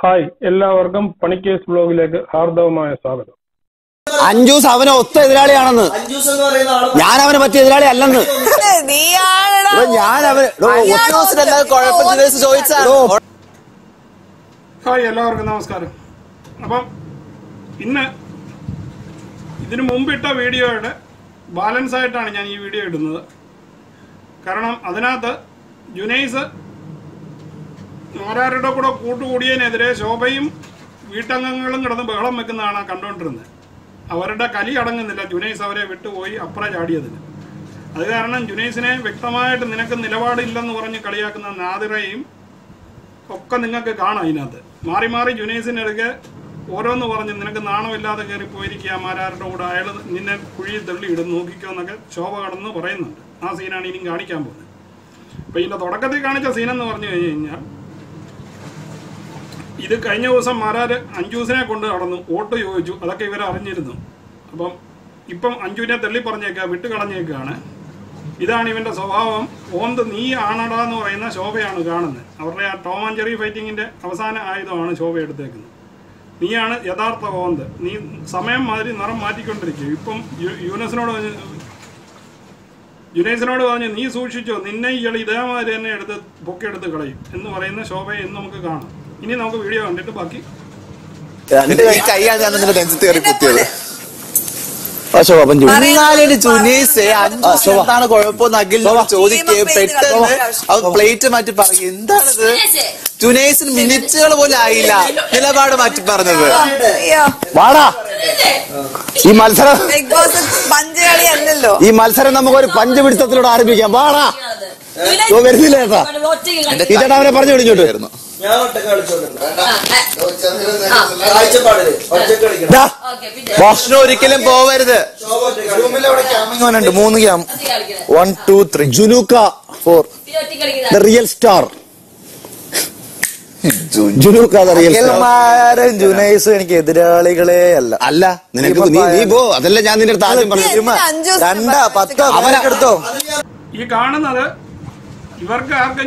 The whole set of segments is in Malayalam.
ഹായ് എല്ലാവർക്കും പണിക്കേസ് ബ്ലോഗിലേക്ക് ഹാർദവമായ സ്വാഗതം അഞ്ജൂസ് അവനെ ഒത്ത എതിരാളിയാണെന്ന് അഞ്ജൂസ് എന്ന് പറയുന്ന ആള് ഞാൻ അവനെ പറ്റിയ എതിരാളി അല്ലെന്ന് നീയാണെടാ എടോ, ഞാൻ അവന് എടോ, ഒത്ത- കുഴപ്പത്തില് ചോദിച്ചാ എടോ, ഹായ് എല്ലാവർക്കും നമസ്കാരം അപ്പം ഇന്ന് ഇതിനു മുമ്പിട്ട വീഡിയോയുടെ ബാലൻസ് ആയിട്ടാണ് ഞാൻ ഈ വീഡിയോ ഇടുന്നത് കാരണം അതിനകത്ത് ജുനൈസ് ആരാരുടെ കൂടെ കൂട്ടുകൂടിയതിനെതിരെ ശോഭയും വീട്ടംഗങ്ങളും കിടന്ന് ബഹളം വെക്കുന്നതാണ് കണ്ടുകൊണ്ടിരുന്നത് അവരുടെ കലി അടങ്ങുന്നില്ല ജുനൈസ് അവരെ വിട്ടുപോയി അപ്പുറ ചാടിയതിന് അത് കാരണം ജുനൈസിനെ വ്യക്തമായിട്ട് നിനക്ക് നിലപാടില്ലെന്ന് പറഞ്ഞ് കളിയാക്കുന്ന നാദിറയും ഒക്കെ നിങ്ങൾക്ക് കാണാം ഇതിനകത്ത് മാറി മാറി ജുനൈസിനെടുക്കെ ഓരോന്ന് പറഞ്ഞ് നിനക്ക് നാണമില്ലാതെ കയറി പോയിരിക്കുക മാരാരുടെ കൂടെ അയാൾ നിന്നെ കുഴിയിൽ തള്ളി ഇടും നോക്കിക്കോ എന്നൊക്കെ ശോഭ കടന്ന് പറയുന്നുണ്ട് ആ സീനാണ് ഇനിയും കാണിക്കാൻ പോകുന്നത് അപ്പൊ ഇതിന്റെ തുടക്കത്തിൽ കാണിച്ച സീനെന്ന് പറഞ്ഞു കഴിഞ്ഞു കഴിഞ്ഞാൽ ഇത് കഴിഞ്ഞ ദിവസം മാരാര് അഞ്ജൂസിനെ കൊണ്ട് നടന്നു വോട്ട് ചോദിച്ചു അതൊക്കെ ഇവർ അറിഞ്ഞിരുന്നു അപ്പം ഇപ്പം അഞ്ജുവിനെ തള്ളി പറഞ്ഞേക്കുക വിട്ട് കളഞ്ഞേക്കാണ് ഇതാണ് ഇവന്റെ സ്വഭാവം ഓന്ത് നീ ആണടാ എന്ന് പറയുന്ന ശോഭയാണ് കാണുന്നത് അവരുടെ ആ ടോം ആൻഡ് ജെറി ഫൈറ്റിങ്ങിന്റെ അവസാന ആയുധമാണ് ശോഭ എടുത്തേക്കുന്നത് നീയാണ് യഥാർത്ഥ ഓന്ത് നീ സമയം മാതിരി നിറം മാറ്റിക്കൊണ്ടിരിക്കും ഇപ്പം യു- യൂനസിനോട് പറഞ്ഞ് ജുനൈസിനോട് പറഞ്ഞു നീ സൂക്ഷിച്ചോ നിന്നെ ഇയാൾ ഇതേമാതിരി തന്നെ എടുത്ത് പൊക്കിയെടുത്ത് കളയും എന്ന് പറയുന്ന ശോഭയെ ഇന്ന് നമുക്ക് കാണാം ഇനി നമുക്ക് വീഡിയോ കണ്ടിട്ട് ബാക്കി രണ്ട് കൈ കൈയാണ് ഞാൻ നിന്റെ നെഞ്ചത്ത് കയറി കുത്തിയത് ആ, ശോഭ, അപ്പം ജൂ- എന്നാലും ജുനീസ് അഞ്ജൂസ് എന്താണ് കുഴപ്പമെന്ന് അഖിൽ ചോദിക്കേ പെട്ടെന്ന് അവ പ്ലേറ്റ് മാറ്റി പറയും എന്താണിത് ജുനൈസിന് മിനിറ്റുകൾ പോലും ആയില്ല നിലപാട് മാറ്റി പറഞ്ഞത് അയ്യോ വാടാ ഈ മത്സരം ബിഗ് ബോസ് പഞ്ച് കളി അല്ലല്ലോ ഈ മത്സരം നമുക്ക് ഒരു പഞ്ചപിടുത്തത്തിലൂടെ ആരംഭിക്കാം വാടാ ഓ, വരുന്നില്ല ചേട്ടാ ഈ ചേട്ടാ അവനെ പറഞ്ഞു വിളിച്ചോട്ട് വരുന്നു ഞാൻ ഒറ്റ കളിച്ചോണ്ടിരുന്നു ദാ, ഭക്ഷണം ഒരിക്കലും പോവരുത് ഉണ്ട് മൂന്ന് ക്യാം വൺ ടു ത്രീ ജുനൂക്ക ഫോർ ദ റിയൽ സ്റ്റാർ ജുനൂക്ക ദ റിയൽ സ്റ്റാർ അഖിൽമാരും ജുനൈസും എനിക്ക് എതിരാളികളെ അല്ല അല്ല നിനക്ക് നീ നീ പോ അതല്ല ഞാൻ നിന്റെ അടുത്ത് ആദ്യം പറഞ്ഞു എന്തിനാ അഞ്ചു ദിവസം രണ്ടാ പത്തോ അവനാ- അവനൊക്കെ എടുത്തോ ഈ കാണുന്നത് ഇവർക്ക് ആർക്കും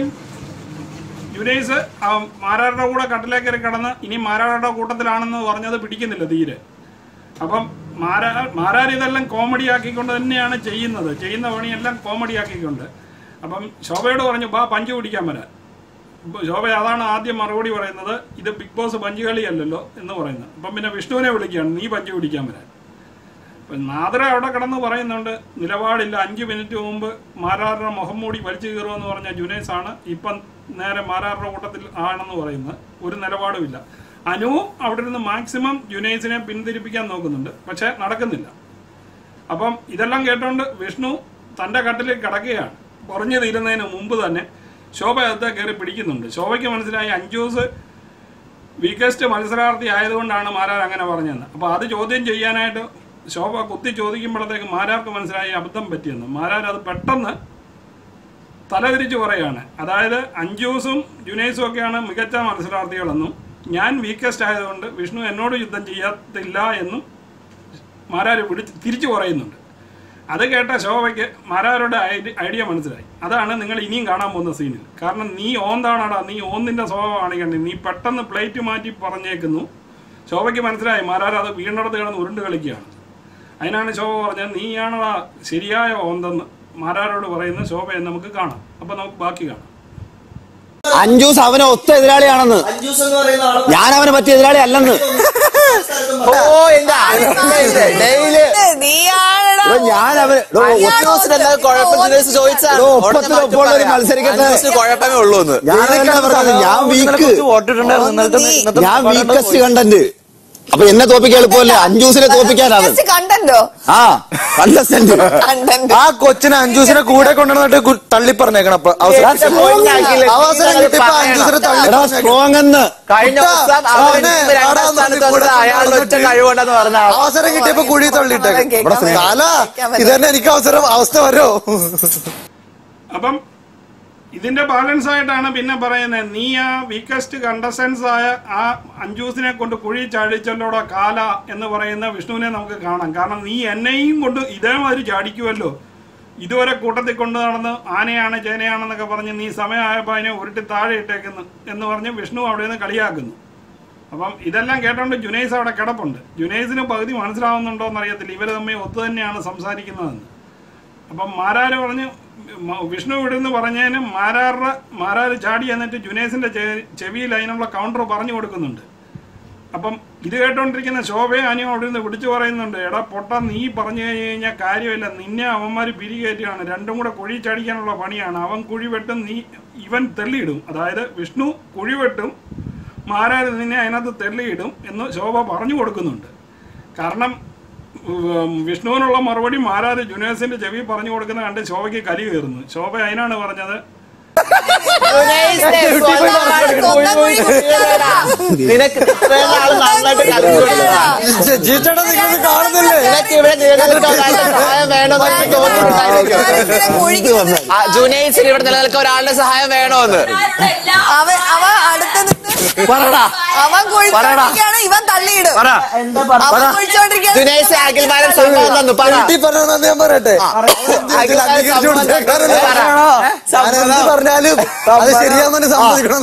യുനൈസ് ആ മാരാരുടെ കൂടെ കട്ടിലേക്ക് കയറി കിടന്ന് ഇനി മാരാരുടെ കൂട്ടത്തിലാണെന്ന് പറഞ്ഞത് പിടിക്കുന്നില്ല തീരെ അപ്പം മാരാ മാരാർ ഇതെല്ലാം കോമഡി ആക്കിക്കൊണ്ട് തന്നെയാണ് ചെയ്യുന്നത് ചെയ്യുന്ന പണിയെല്ലാം കോമഡി ആക്കിക്കൊണ്ട് അപ്പം ശോഭയോട് പറഞ്ഞു ബാ പഞ്ച് പിടിക്കാൻ വരാൻ ഇപ്പൊ ശോഭ അതാണ് ആദ്യം മറുപടി പറയുന്നത് ഇത് ബിഗ് ബോസ് പഞ്ച് കളിയല്ലല്ലോ എന്ന് പറയുന്നത് അപ്പം പിന്നെ വിഷ്ണുവിനെ വിളിക്കുകയാണ് നീ പഞ്ച് പിടിക്കാൻ വരാൻ ഇപ്പം നാദര അവിടെ കിടന്ന് പറയുന്നുണ്ട് നിലപാടില്ല അഞ്ച് മിനിറ്റ് മുമ്പ് മാരാറിന്റെ മുഖം മൂടി വലിച്ചു കയറുമെന്ന് പറഞ്ഞ ജുനൈസ് ആണ് ഇപ്പം നേരെ മാരാറിന്റെ കൂട്ടത്തിൽ ആണെന്ന് പറയുന്നത് ഒരു നിലപാടുമില്ല അനുവും അവിടെ നിന്ന് മാക്സിമം ജുനൈസിനെ പിന്തിരിപ്പിക്കാൻ നോക്കുന്നുണ്ട് പക്ഷെ നടക്കുന്നില്ല അപ്പം ഇതെല്ലാം കേട്ടോണ്ട് വിഷ്ണു തന്റെ കട്ടിൽ കിടക്കുകയാണ് കുറഞ്ഞു തീരുന്നതിന് മുമ്പ് തന്നെ ശോഭ അകത്തെ കയറി പിടിക്കുന്നുണ്ട് ശോഭയ്ക്ക് മനസ്സിലായി അഞ്ചൂസ് വീക്കസ്റ്റ് മത്സരാർത്ഥി ആയതുകൊണ്ടാണ് മാരാർ അങ്ങനെ പറഞ്ഞതെന്ന് അപ്പോൾ അത് ചോദ്യം ചെയ്യാനായിട്ട് ശോഭ കുത്തി ചോദിക്കുമ്പോഴത്തേക്ക് മാരാർക്ക് മനസ്സിലായി അബദ്ധം പറ്റിയെന്ന് മാരാർ അത് പെട്ടെന്ന് തലതിരിച്ച് പറയാണ് അതായത് അഞ്ജൂസും ജുനൈസും ഒക്കെയാണ് മികച്ച മത്സരാർത്ഥികളെന്നും ഞാൻ വീക്കസ്റ്റ് ആയതുകൊണ്ട് വിഷ്ണു എന്നോട് യുദ്ധം ചെയ്യത്തില്ല എന്നും മാരാർ വിളിച്ച് തിരിച്ചു പറയുന്നുണ്ട് അത് കേട്ട ശോഭയ്ക്ക് മാരാരുടെ ഐഡി- ഐഡിയ മനസ്സിലായി അതാണ് നിങ്ങൾ ഇനിയും കാണാൻ പോകുന്ന സീനിൽ കാരണം നീ ഓന്താണടാ നീ ഓന്നിന്റെ സ്വഭാവമാണ് കണ്ടത് നീ പെട്ടെന്ന് പ്ലേറ്റ് മാറ്റി പറഞ്ഞേക്കുന്നു ശോഭയ്ക്ക് മനസ്സിലായി മാരാർ അത് വീണ്ടെടുത്ത് കിടന്ന് ഉരുണ്ട് കളിക്കുകയാണ് അതിനാണ് ശോഭ പറഞ്ഞത് നീയാണടാ ശരിയായ ഓന്തെന്ന് മാരാരോട് പറയുന്ന ശോഭയെ നമുക്ക് കാണാം അപ്പൊ നമുക്ക് ബാക്കി കാണാം അഞ്ജൂസ് അവനെ ഒത്ത എതിരാളിയാണെന്ന് അഞ്ജൂസ് എന്ന് പറയുന്ന ആള് ഞാൻ അവനെ പറ്റിയ എതിരാളി അല്ലെന്ന് ഓ എന്റെ ഡെയിലി നീയാണെടാ എടോ, ഞാൻ അവന് എടോ, ഒത്ത- അഞ്ജൂസിനല്ലാതെ കുഴപ്പത്തില് ചോദിച്ചാ എടോ, ഒപ്പത്തിന് ഒപ്പമുള്ള ഒരു മത്സരിക്കട്ടെ. അഞ്ജൂസിന് കുഴപ്പമേ ഉള്ളൂ എന്ന് ഞാൻ അതല്ല പറഞ്ഞത്, ഞാൻ വീക്ക് ഞാൻ വീക്കസ്റ്റ് കണ്ടന്റ് അപ്പൊ എന്നെ തോപ്പിക്കാൻ എളുപ്പമല്ലേ അഞ്ജൂസിനെ തോപ്പിക്കാനാണ് കണ്ടല്ലോ ആ കണ്ടസ്റ്റന്റ് കണ്ടന്റ് ആ കൊച്ചിനെ അഞ്ജൂസിനെ കൂടെ കൊണ്ടുവന്നിട്ട് തള്ളി പറഞ്ഞേക്കണം അപ്പൊ അവസരം അവസരം കിട്ടിയപ്പോ അഞ്ജൂസിനെ തള്ളി എടാ സ്ട്രോങ് എന്ന് കഴിഞ്ഞ ദിവസം അവന് രണ്ടാം സ്ഥാനത്ത് വന്നത് അയാളുടെ ഒറ്റ കഴിവുണ്ടെന്ന് പറഞ്ഞ ആൾ. അവസരം കിട്ടിയപ്പോ കുഴി തള്ളിയിട്ടേക്കും കേൾക്കാൻ പറ്റും. കാല ഇതന്നെ എനിക്ക് അവസരം അവസ്ഥ വരോ അപ്പം ഇതിന്റെ ബാലൻസ് ആയിട്ടാണ് പിന്നെ പറയുന്നത് നീ ആ വീക്കസ്റ്റ് കണ്ടസ്റ്റൻസ് ആയ ആ അഞ്ജൂസിനെ കൊണ്ട് കുഴി ചാടിച്ചല്ലോടെ കാല എന്ന് പറയുന്ന വിഷ്ണുവിനെ നമുക്ക് കാണാം കാരണം നീ എന്നെയും കൊണ്ട് ഇതേമാതിരി ചാടിക്കുമല്ലോ ഇതുവരെ കൂട്ടത്തിൽ കൊണ്ട് നടന്ന് ആനയാണ് ചേനയാണെന്നൊക്കെ പറഞ്ഞ് നീ സമയമായപ്പോൾ അതിനെ ഉരുട്ടി താഴെ ഇട്ടേക്കുന്നു എന്ന് പറഞ്ഞ് വിഷ്ണു അവിടെ നിന്ന് കളിയാക്കുന്നു അപ്പം ഇതെല്ലാം കേട്ടോണ്ട് ജുനൈസ് അവിടെ കിടപ്പുണ്ട് ജുനൈസിന് പകുതി മനസ്സിലാവുന്നുണ്ടോ എന്നറിയത്തില്ല ഇവർ തമ്മിൽ ഒത്തു തന്നെയാണ് സംസാരിക്കുന്നതെന്ന് അപ്പം മാരാര് പറഞ്ഞ് മ- വിഷ്ണു ഇവിടുന്ന് പറഞ്ഞതിന് മാരാറുടെ മാരാര് ചാടി എന്നിട്ട് ജുനൈസിന്റെ ചെ- ചെവിയിൽ അതിനുള്ള കൗണ്ടർ പറഞ്ഞു കൊടുക്കുന്നുണ്ട് അപ്പം ഇത് കേട്ടോണ്ടിരിക്കുന്ന ശോഭയും അനിയും അവിടെ നിന്ന് വിളിച്ചു പറയുന്നുണ്ട് എടാ പൊട്ട നീ പറഞ്ഞു കഴിഞ്ഞ് കഴിഞ്ഞാൽ കാര്യമില്ല നിന്നെ അവന്മാർ പിരികയറ്റുകയാണ് രണ്ടും കൂടെ കുഴി ചടിക്കാനുള്ള പണിയാണ് അവൻ കുഴി വെട്ടും നീ ഇവൻ തെള്ളിയിടും അതായത് വിഷ്ണു കുഴി വെട്ടും മാരാര് നിന്നെ അതിനകത്ത് തെള്ളിയിടും എന്ന് ശോഭ പറഞ്ഞു കൊടുക്കുന്നുണ്ട് കാരണം ഉം, വിഷ്ണുവിനുള്ള മറുപടി മാരാര് ജുനേഴ്സിന്റെ ചെവി പറഞ്ഞു കൊടുക്കുന്ന കണ്ട് ശോഭയ്ക്ക് കലി കയറുന്നു ശോഭ അതിനാണ് പറഞ്ഞത് നിനക്ക് ഇത്രയും നാള് നന്നായിട്ട് കളിച്ചു ജീച്ചേട്ടാ നിങ്ങൾ കാണുന്നില്ലേ നിനക്ക് ഇവിടെ നിലനിൽക്കാൻ ഒരാളുടെ സഹായം വേണമെന്ന് തോന്നിയിട്ടുണ്ടായിരിക്കും ആ, ജുനൈസിന് ഇവിടെ നിലനിൽക്കാൻ ഒരാളുടെ സഹായം വേണമെന്ന് അവൻ അവൻ അടുത്ത് നിന്ന് പറടാ അവൻ കുഴിച്ചോണ്ടിരിക്കുകയാണ് ഇവൻ തള്ളിയിടും അവൻ കുഴിച്ചോണ്ടിരിക്കുകയാണ് ജുനൈസ് അഖിൽമാരൻ സംഭവം തന്നു പറ വീട്ടിൽ പറഞ്ഞതെന്ന് ഞാൻ പറയട്ടെ ഇതിൽ അംഗീകരിച്ചു കൊടുക്കാൻ കാരണം ഞാനെന്ത് പറഞ്ഞാലും അത് ശരിയാണെന്ന് സമ്മതിക്കണം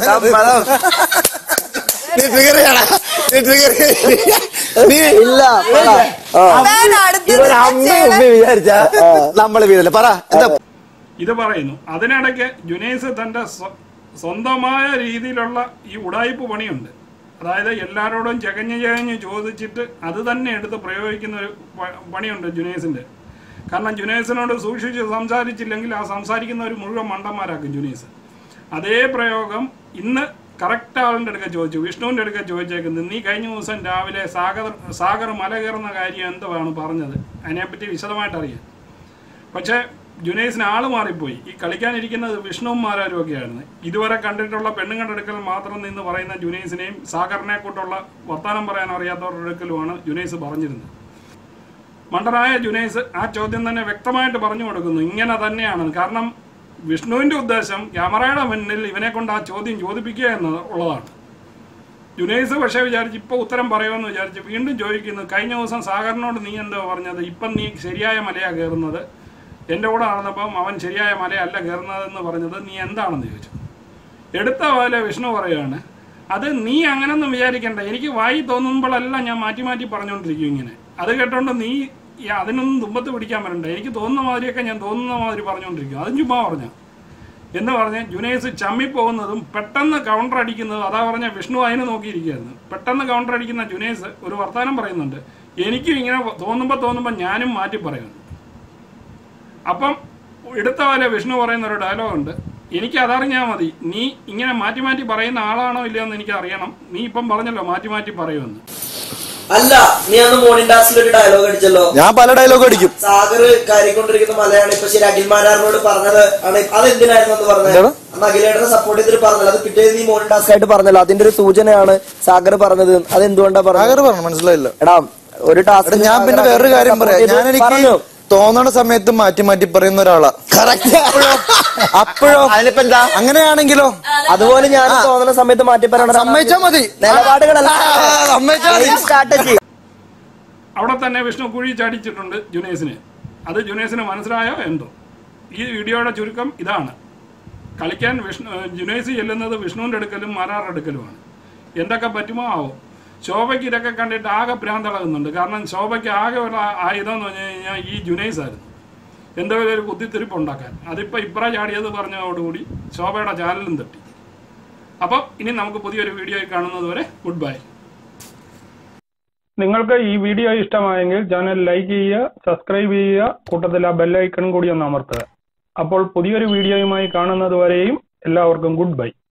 നീ trigger ചെയ്യടാ. നീ trigger ചെയ്യ്. നീ ഇല്ല അവൻ അടുത്ത് ഇവൻ നിന്ന് അമ്മ ചേട്ടൻ ഉമ്മ വിചാരിച്ച നമ്മള് വീടല്ലേ പറ എന്താ ഇത് പറയുന്നു അതിനിടയ്ക്ക് ജുനൈസ് തന്റെ സ്വ- സ്വന്തമായ രീതിയിലുള്ള ഈ ഉടായ്പ പണിയുണ്ട് അതായത് എല്ലാവരോടും ചകഞ്ഞ് ചകഞ്ഞ് ചോദിച്ചിട്ട് അത് തന്നെ എടുത്ത് പ്രയോഗിക്കുന്ന ഒരു പ- പണിയുണ്ട് ജുനൈസിന്റെ കാരണം ജുനൈസിനോട് സൂക്ഷിച്ച് സംസാരിച്ചില്ലെങ്കിൽ ആ സംസാരിക്കുന്നവർ മുഴുവൻ മണ്ടന്മാരാക്കും ജുനൈസ് അതേ പ്രയോഗം ഇന്ന് കറക്റ്റ് ആളിൻ്റെ അടുക്ക ചോദിച്ചു വിഷ്ണുവിൻ്റെ അടുക്ക ചോദിച്ചേക്കുന്നത് നീ കഴിഞ്ഞ ദിവസം രാവിലെ സാഗർ സാഗർ മല കയറുന്ന കാര്യം എന്തുവാണ് പറഞ്ഞത് അതിനെപ്പറ്റി വിശദമായിട്ട് അറിയാം പക്ഷേ ജുനൈസിന് ആള് മാറിപ്പോയി ഈ കളിക്കാനിരിക്കുന്നത് വിഷ്ണുവും മാരാരും ഒക്കെയായിരുന്നു ഇതുവരെ കണ്ടിട്ടുള്ള പെണ്ണുങ്ങളുടെ അടുക്കൽ മാത്രം നിന്ന് പറയുന്ന ജുനൈസിനെയും സാഗറിനെ കൂട്ടുള്ള വർത്തമാനം പറയാൻ അറിയാത്തവരുടെ അടുക്കലുമാണ് ജുനൈസ് പറഞ്ഞിരുന്നത് മണ്ടനായ ജുനൈസ് ആ ചോദ്യം തന്നെ വ്യക്തമായിട്ട് പറഞ്ഞു കൊടുക്കുന്നു ഇങ്ങനെ തന്നെയാണ് കാരണം വിഷ്ണുവിന്റെ ഉദ്ദേശം ക്യാമറയുടെ മുന്നിൽ ഇവനെ കൊണ്ട് ആ ചോദ്യം ചോദിപ്പിക്കുക എന്നത് ഉള്ളതാണ് ജുനൈസ് പക്ഷേ വിചാരിച്ച് ഇപ്പോൾ ഉത്തരം പറയുമെന്ന് വിചാരിച്ച് വീണ്ടും ചോദിക്കുന്നു കഴിഞ്ഞ ദിവസം സാഗറിനോട് നീ എന്തോ പറഞ്ഞത് ഇപ്പം നീ ശരിയായ മലയാണ് കയറുന്നത് എൻ്റെ കൂടെ നടന്നപ്പം അവൻ ശരിയായ മലയല്ല കയറുന്നതെന്ന് പറഞ്ഞത് നീ എന്താണെന്ന് ചോദിച്ചു എടുത്ത പോലെ വിഷ്ണു പറയുകയാണ് അത് നീ അങ്ങനൊന്നും വിചാരിക്കണ്ട എനിക്ക് വായി തോന്നുമ്പോഴെല്ലാം ഞാൻ മാറ്റി മാറ്റി പറഞ്ഞുകൊണ്ടിരിക്കും ഇങ്ങനെ അത് കേട്ടോണ്ട് നീ ഈ അതിനൊന്നും തുമ്പത്ത് പിടിക്കാൻ വരണ്ട എനിക്ക് തോന്നുന്ന മാതിരിയൊക്കെ ഞാൻ തോന്നുന്ന മാതിരി പറഞ്ഞുകൊണ്ടിരിക്കും അതും ചുമ്മാ പറഞ്ഞ എന്ന് പറഞ്ഞ് ജുനൈസ് ചമ്മിപ്പോകുന്നതും പെട്ടെന്ന് കൗണ്ടർ അടിക്കുന്നതും അതാ പറഞ്ഞ വിഷ്ണു അതിനെ നോക്കിയിരിക്കുകയായിരുന്നു പെട്ടെന്ന് കൗണ്ടർ അടിക്കുന്ന ജുനൈസ് ഒരു വർത്തമാനം പറയുന്നുണ്ട് എനിക്കും ഇങ്ങനെ തോന്നുമ്പോൾ തോന്നുമ്പോൾ ഞാനും മാറ്റി പറയുന്നു അപ്പം എടുത്ത പോലെ വിഷ്ണു പറയുന്ന ഒരു ഡയലോഗുണ്ട് എനിക്ക് അതറിഞ്ഞാൽ മതി നീ ഇങ്ങനെ മാറ്റി മാറ്റി പറയുന്ന ആളാണോ ഇല്ലയോ എന്ന് എനിക്ക് അറിയണം നീ ഇപ്പം പറഞ്ഞല്ലോ മാറ്റി മാറ്റി പറയുമെന്ന് അല്ല നീ അന്ന് മോർണിംഗ് ഡാൻസിൽ ഒരു ഡയലോഗ് അടിച്ചല്ലോ ഞാൻ പല ഡയലോഗ് അടിക്കും സാഗർ കയറിക്കൊണ്ടിരിക്കുന്ന മലയാണ് ഇപ്പൊ ശരി അഖിൽമാരാറിനോട് പറഞ്ഞത് ആണ് അതെന്തിനായിരുന്നു എന്ന് പറഞ്ഞത് എന്താണ്? അന്ന് അഖിലേട്ടനെ സപ്പോർട്ട് ചെയ്തിട്ട് പറഞ്ഞല്ലോ അത് കിട്ടിയത് നീ മോർണിംഗ് ഡാൻസ് ആയിട്ട് പറഞ്ഞല്ലോ അതിന്റെ ഒരു സൂചനയാണ് സാഗർ പറഞ്ഞത് അതെന്തുകൊണ്ടാ പറഞ്ഞത് സാഗർ പറഞ്ഞു മനസ്സിലായില്ല എടാ ഒരു എടാ ടാസ്ക് ഞാൻ പിന്നെ വേറൊരു കാര്യം പറയാം ഞാൻ എനിക്ക് തോന്നണ സമയത്ത് മാറ്റി മാറ്റി പറയുന്ന ഒരാളാ അപ്പോഴോ അതിനിപ്പോ എന്താ അങ്ങനെയാണെങ്കിലോ അതുപോലെ ഞാൻ തോന്നുന്ന സമയത്ത് മാറ്റി പറയണം സമ്മതിച്ചാ മതി നിലപാടുകളല്ല ആ, സമ്മതിച്ചാ മതി. സ്ട്രാറ്റജി അവിടെ തന്നെ വിഷ്ണു കുഴി ചാടിച്ചിട്ടുണ്ട് ജുനേസിന് അത് ജുനേസിന് മനസ്സിലായോ എന്തോ ഈ വീഡിയോയുടെ ചുരുക്കം ഇതാണ് കളിക്കാൻ വിഷ്ണു ജുനേസ് ചെല്ലുന്നത് വിഷ്ണുവിൻ്റെ അടുക്കലും മാരാറുടെ അടുക്കലുമാണ് എന്തൊക്കെ പറ്റുമോ ആവും ശോഭയ്ക്ക് ഇതൊക്കെ കണ്ടിട്ട് ആകെ ഭ്രാന്തളകുന്നുണ്ട് കാരണം ശോഭയ്ക്ക് ആകെ ഉള്ള ആയുധം എന്ന് പറഞ്ഞു കഴിഞ്ഞാൽ ഈ ജുനൈസ് ആയിരുന്നു എന്തെങ്കിലും ഒരു കുത്തിത്തിരിപ്പ് ഉണ്ടാക്കാൻ അതിപ്പോൾ ഇപ്പറ ചാടിയത് പറഞ്ഞതോടുകൂടി ശോഭയുടെ ചാനലും തട്ടി അപ്പം ഇനി നമുക്ക് പുതിയൊരു വീഡിയോയിൽ കാണുന്നത് വരെ ഗുഡ് ബൈ നിങ്ങൾക്ക് ഈ വീഡിയോ ഇഷ്ടമായെങ്കിൽ ചാനൽ ലൈക്ക് ചെയ്യുക സബ്സ്ക്രൈബ് ചെയ്യുക കൂട്ടത്തിൽ ആ ബെല്ലൈക്കൺ കൂടി ഒന്ന് അമർത്തുക അപ്പോൾ പുതിയൊരു വീഡിയോയുമായി കാണുന്നത് വരെയും എല്ലാവർക്കും ഗുഡ് ബൈ